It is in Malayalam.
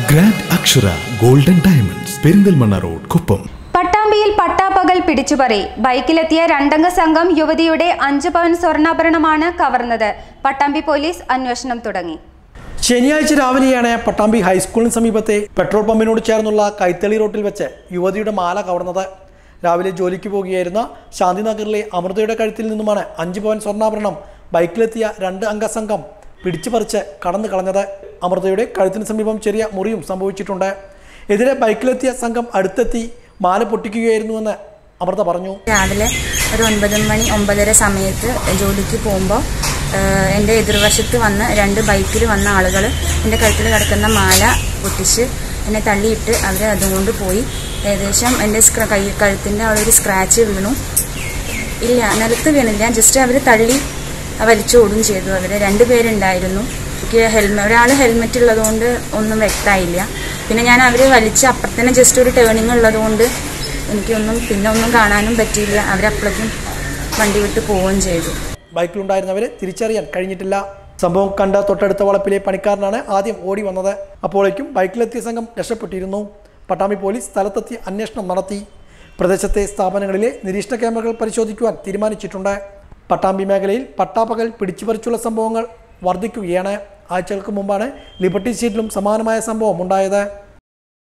grand Akshara golden diamonds Perinthalmanna road Kuppam പട്ടാമ്പിയിൽ പട്ടാപ്പകൽ പിടിച്ചുപറി ബൈക്കിലെത്തിയ രണ്ടംഗ സംഘം യുവതിയുടെ അഞ്ചു പവൻ സ്വർണ്ണാഭരണമാണ് കവർന്നത് പട്ടാമ്പി പോലീസ് അന്വേഷണം തുടങ്ങി ശനിയാഴ്ച രാവിലെയാണ് പട്ടാമ്പി ഹൈസ്കൂളിന് സമീപത്തെ പെട്രോൾ പമ്പിനോട് ചേർന്നുള്ള കൈത്തളി റോട്ടിൽ വെച്ച് യുവതിയുടെ മാല കവർന്നത് രാവിലെ ജോലിക്ക് പോകുകയായിരുന്ന ശാന്തിനഗറിലെ അമൃതയുടെ കഴുത്തിൽ നിന്നുമാണ് അഞ്ച് പവൻ സ്വർണ്ണാഭരണം ബൈക്കിലെത്തിയ രണ്ട് അംഗ സംഘം പിടിച്ചു പറിച്ച് കടന്നു കളഞ്ഞത് അമൃതയുടെ കഴുത്തിന് സമീപം ചെറിയ മുറിയും സംഭവിച്ചിട്ടുണ്ട് എതിരെ ബൈക്കിലെത്തിയ സംഘം അടുത്തെത്തി മാല പൊട്ടിക്കുകയായിരുന്നുവെന്ന് അമൃത പറഞ്ഞു രാവിലെ ഒരു ഒൻപത് മണി ഒമ്പതര സമയത്ത് ജോലിക്ക് പോകുമ്പോൾ എൻ്റെ എതിർവശത്ത് വന്ന് രണ്ട് ബൈക്കിൽ വന്ന ആളുകൾ എൻ്റെ കഴുത്തിൽ കിടക്കുന്ന മാല പൊട്ടിച്ച് എന്നെ തള്ളിയിട്ട് അവർ അതുകൊണ്ട് പോയി ഏകദേശം എൻ്റെ സ്ക്ര കൈ കഴുത്തിൻ്റെ അവിടെ ഒരു സ്ക്രാച്ച് വീണു ഇല്ല നിലത്ത് വീണില്ല ജസ്റ്റ് അവർ തള്ളി വലിച്ചോടും ചെയ്തു അവർ രണ്ടുപേരുണ്ടായിരുന്നു എനിക്ക് ഹെൽമെ ഒരാൾ ഹെൽമെറ്റ് ഉള്ളതുകൊണ്ട് ഒന്നും വ്യക്തമായില്ല പിന്നെ ഞാൻ അവർ വലിച്ച് അപ്പുറത്തന്നെ ജസ്റ്റ് ഒരു ടേണിങ് ഉള്ളതുകൊണ്ട് എനിക്കൊന്നും പിന്നെ ഒന്നും കാണാനും പറ്റിയില്ല അവരപ്പോഴേക്കും വണ്ടി വിട്ട് പോവുകയും ചെയ്തു ബൈക്കിലുണ്ടായിരുന്നവരെ തിരിച്ചറിയാൻ കഴിഞ്ഞിട്ടില്ല സംഭവം കണ്ട തൊട്ടടുത്ത വളപ്പിലെ പണിക്കാരനാണ് ആദ്യം ഓടി വന്നത് അപ്പോഴേക്കും ബൈക്കിലെത്തിയ സംഘം രക്ഷപ്പെട്ടിരുന്നു പട്ടാമ്പി പോലീസ് സ്ഥലത്തെത്തി അന്വേഷണം നടത്തി പ്രദേശത്തെ സ്ഥാപനങ്ങളിലെ നിരീക്ഷണ ക്യാമറകൾ പരിശോധിക്കുവാൻ തീരുമാനിച്ചിട്ടുണ്ട് പട്ടാമ്പി മേഖലയിൽ പട്ടാപ്പകൽ പിടിച്ചുപറിച്ചുള്ള സംഭവങ്ങൾ വർദ്ധിക്കുകയാണ് ആഴ്ചകൾക്ക് മുമ്പാണ് ലിബർട്ടി സ്റ്റേറ്റിലും സമാനമായ സംഭവം ഉണ്ടായത്